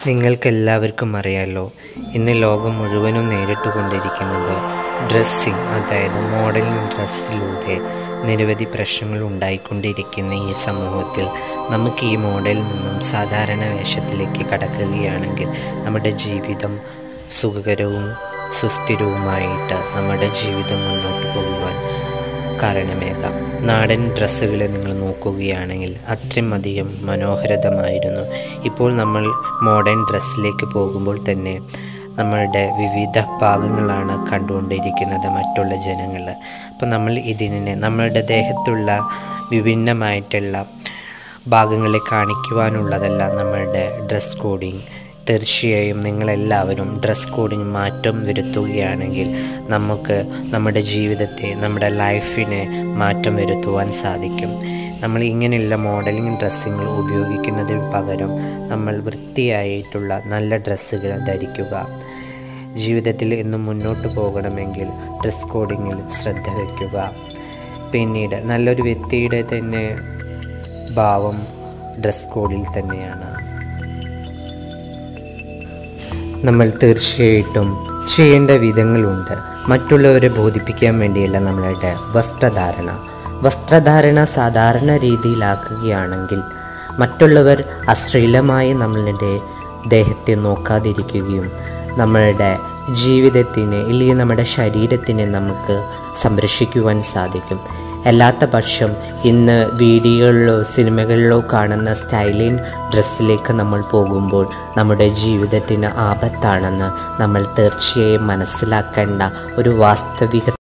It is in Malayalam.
നിങ്ങൾക്കെല്ലാവർക്കും അറിയാലോ ഇന്ന് ലോകം മുഴുവനും നേരിട്ടുകൊണ്ടിരിക്കുന്നത് ഡ്രസ്സിങ് അതായത് മോഡലിംഗ് ഡ്രസ്സിലൂടെ നിരവധി പ്രശ്നങ്ങൾ ഉണ്ടായിക്കൊണ്ടിരിക്കുന്ന ഈ സമൂഹത്തിൽ നമുക്ക് ഈ മോഡലിൽ നിന്നും സാധാരണ വേഷത്തിലേക്ക് കടക്കുകയാണെങ്കിൽ നമ്മുടെ ജീവിതം സുഖകരവും സുസ്ഥിരവുമായിട്ട് നമ്മുടെ ജീവിതം മുന്നോട്ട് പോകുവാൻ കാരണമേകാം നാടൻ ഡ്രസ്സുകൾ നിങ്ങൾ നോക്കുകയാണെങ്കിൽ അത്രയും അധികം മനോഹരതമായിരുന്നു ഇപ്പോൾ നമ്മൾ മോഡേൺ ഡ്രസ്സിലേക്ക് പോകുമ്പോൾ തന്നെ നമ്മളുടെ വിവിധ ഭാഗങ്ങളാണ് കണ്ടുകൊണ്ടിരിക്കുന്നത് മറ്റുള്ള ജനങ്ങൾ അപ്പോൾ നമ്മൾ ഇതിനെ നമ്മളുടെ ദേഹത്തുള്ള വിഭിന്നമായിട്ടുള്ള ഭാഗങ്ങളെ കാണിക്കുവാനുള്ളതല്ല നമ്മളുടെ ഡ്രസ് കോഡിങ് തീർച്ചയായും നിങ്ങളെല്ലാവരും ഡ്രസ് കോഡിന് മാറ്റം വരുത്തുകയാണെങ്കിൽ നമുക്ക് നമ്മുടെ ജീവിതത്തെ നമ്മുടെ ലൈഫിനെ മാറ്റം വരുത്തുവാൻ സാധിക്കും നമ്മൾ ഇങ്ങനെയുള്ള മോഡലിംഗ് ഡ്രസ്സുകൾ ഉപയോഗിക്കുന്നതിന് പകരം നമ്മൾ വൃത്തിയായിട്ടുള്ള നല്ല ഡ്രസ്സുകൾ ധരിക്കുക ജീവിതത്തിൽ എന്നും മുന്നോട്ട് പോകണമെങ്കിൽ ഡ്രസ് കോഡിങ്ങിൽ ശ്രദ്ധ വയ്ക്കുക പിന്നീട് നല്ലൊരു വ്യക്തിയുടെ തന്നെ ഭാവം ഡ്രസ് കോഡിൽ തന്നെയാണ് നമ്മൾ തീർച്ചയായിട്ടും ചെയ്യേണ്ട വിധങ്ങളുണ്ട് മറ്റുള്ളവരെ ബോധിപ്പിക്കാൻ വേണ്ടിയല്ല നമ്മളുടെ വസ്ത്രധാരണ വസ്ത്രധാരണ സാധാരണ രീതിയിലാക്കുകയാണെങ്കിൽ മറ്റുള്ളവർ അശ്ലീലമായി നമ്മളുടെ ദേഹത്തെ നോക്കാതിരിക്കുകയും നമ്മളുടെ ജീവിതത്തിനെ അല്ലെങ്കിൽ നമ്മുടെ ശരീരത്തിനെ നമുക്ക് സംരക്ഷിക്കുവാൻ സാധിക്കും അല്ലാത്ത പക്ഷം ഇന്ന് വീഡിയോകളിലോ സിനിമകളിലോ കാണുന്ന സ്റ്റൈലിൻ ഡ്രസ്സിലേക്ക് നമ്മൾ പോകുമ്പോൾ നമ്മുടെ ജീവിതത്തിന് ആപത്താണെന്ന് നമ്മൾ തീർച്ചയായും മനസ്സിലാക്കേണ്ട ഒരു വാസ്തവിക